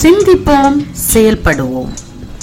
சிந்திப்போம் செயல்படுவோம்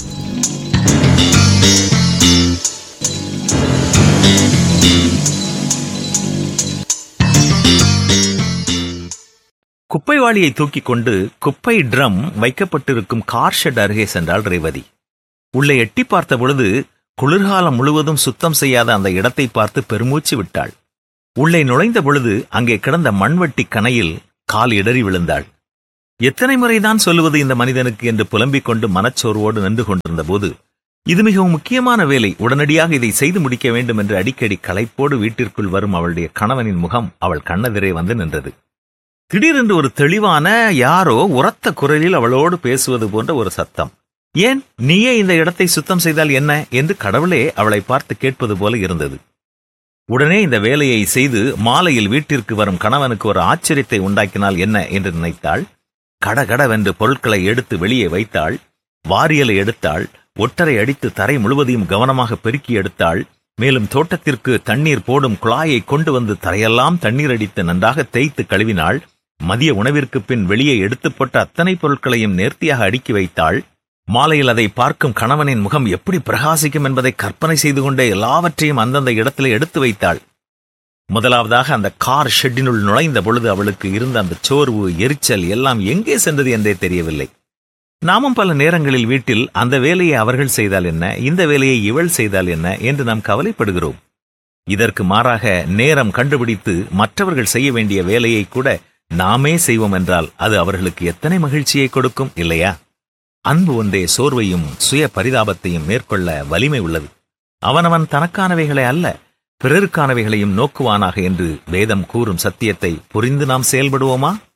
குப்பைவாளியை தூக்கிக் கொண்டு குப்பை ட்ரம் வைக்கப்பட்டிருக்கும் கார் ஷெட் அருகே சென்றாள் ரேவதி உள்ளே எட்டி பார்த்த பொழுது குளிர்காலம் முழுவதும் சுத்தம் செய்யாத அந்த இடத்தை பார்த்து பெருமூச்சு விட்டாள் உள்ளே நுழைந்த பொழுது அங்கே கிடந்த மண்வெட்டி கணையில் கால் இடறி விழுந்தாள் எத்தனை முறைதான் சொல்லுவது இந்த மனிதனுக்கு என்று புலம்பிக் கொண்டு மனச்சோர்வோடு நின்று கொண்டிருந்த போது இது மிகவும் முக்கியமான வேலை உடனடியாக இதை செய்து முடிக்க வேண்டும் என்று அடிக்கடி களைப்போடு வீட்டிற்குள் வரும் அவளுடைய கணவனின் முகம் அவள் கண்ணெதிரே வந்து நின்றது திடீரென்று ஒரு தெளிவான யாரோ உரத்த குரலில் அவளோடு பேசுவது போன்ற ஒரு சத்தம் ஏன் நீயே இந்த இடத்தை சுத்தம் செய்தால் என்ன என்று கடவுளே அவளை பார்த்து கேட்பது போல இருந்தது உடனே இந்த வேலையை செய்து மாலையில் வீட்டிற்கு வரும் கணவனுக்கு ஒரு ஆச்சரியத்தை உண்டாக்கினால் என்ன என்று நினைத்தாள் கடகடவென்று பொருட்களை எடுத்து வெளியே வைத்தாள் வாரியலை எடுத்தாள் ஒட்டரை அடித்து தரை முழுவதையும் கவனமாக பெருக்கி எடுத்தாள் மேலும் தோட்டத்திற்கு தண்ணீர் போடும் குழாயை கொண்டு வந்து தரையெல்லாம் தண்ணீர் அடித்து நன்றாக தேய்த்து கழுவினாள் மதிய உணவிற்கு பின் வெளியே எடுத்துப் போட்ட அத்தனை பொருட்களையும் நேர்த்தியாக அடுக்கி வைத்தாள் மாலையில் அதை பார்க்கும் கணவனின் முகம் எப்படி பிரகாசிக்கும் என்பதை கற்பனை செய்து கொண்டே எல்லாவற்றையும் அந்தந்த இடத்திலே எடுத்து வைத்தாள் முதலாவதாக அந்த கார் ஷெட்டினுள் நுழைந்த பொழுது அவளுக்கு இருந்த அந்த சோர்வு எரிச்சல் எல்லாம் எங்கே சென்றது என்றே தெரியவில்லை நாமும் பல நேரங்களில் வீட்டில் அந்த வேலையை அவர்கள் செய்தால் என்ன இந்த வேலையை இவள் செய்தால் என்ன என்று நாம் கவலைப்படுகிறோம் இதற்கு மாறாக நேரம் கண்டுபிடித்து மற்றவர்கள் செய்ய வேண்டிய வேலையை கூட நாமே செய்வோம் என்றால் அது அவர்களுக்கு எத்தனை மகிழ்ச்சியை கொடுக்கும் இல்லையா அன்பு ஒன்றே சோர்வையும் சுய பரிதாபத்தையும் மேற்கொள்ள வலிமை உள்ளது அவனவன் தனக்கானவைகளை அல்ல பிறருக்கானவைகளையும் நோக்குவானாக என்று வேதம் கூறும் சத்தியத்தை புரிந்து நாம் செயல்படுவோமா